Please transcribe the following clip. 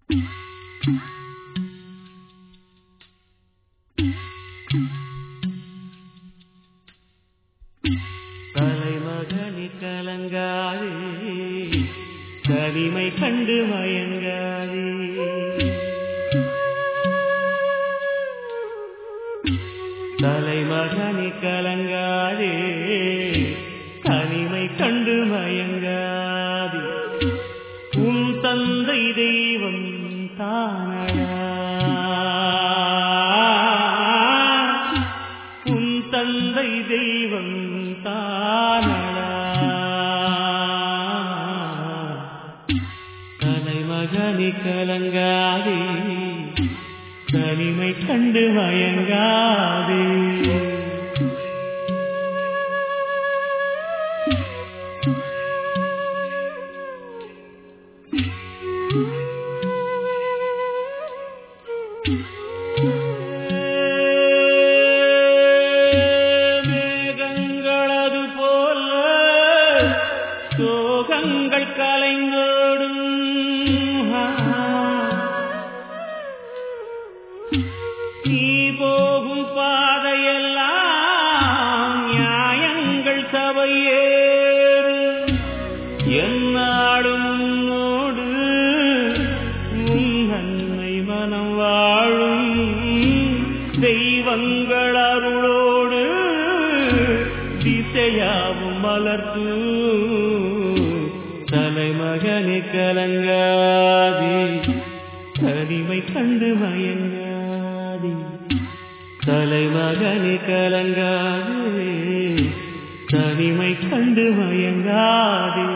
தலைமகனி கலங்காதே தனிமை கண்டு மயங்காதே தலைமகனி கலங்காதே தனிமை கண்டு மயங்காதே உன் தந்தை தெய்வம் தானடா உன் தந்தை தெய்வம் தானடா தலைமகனி கலங்காதே தனிமை கண்டு மயங்காதே மேகங்களது போல சோகங்கள் கலைந்தோடும் நீ போகும் பாதையெல்லாம் நியாயங்கள் சபையேறு என்னாடும் உன்னோடு உன் நன்மை மனம் வாழும் தெய்வங்கள் அருளோடு திசையாவும் மலர்த்து தலைமகனே கலங்காதே தனிமை கண்டு மயங்காதே தலைமகனே கலங்காதே தனிமை கண்டு மயங்காதே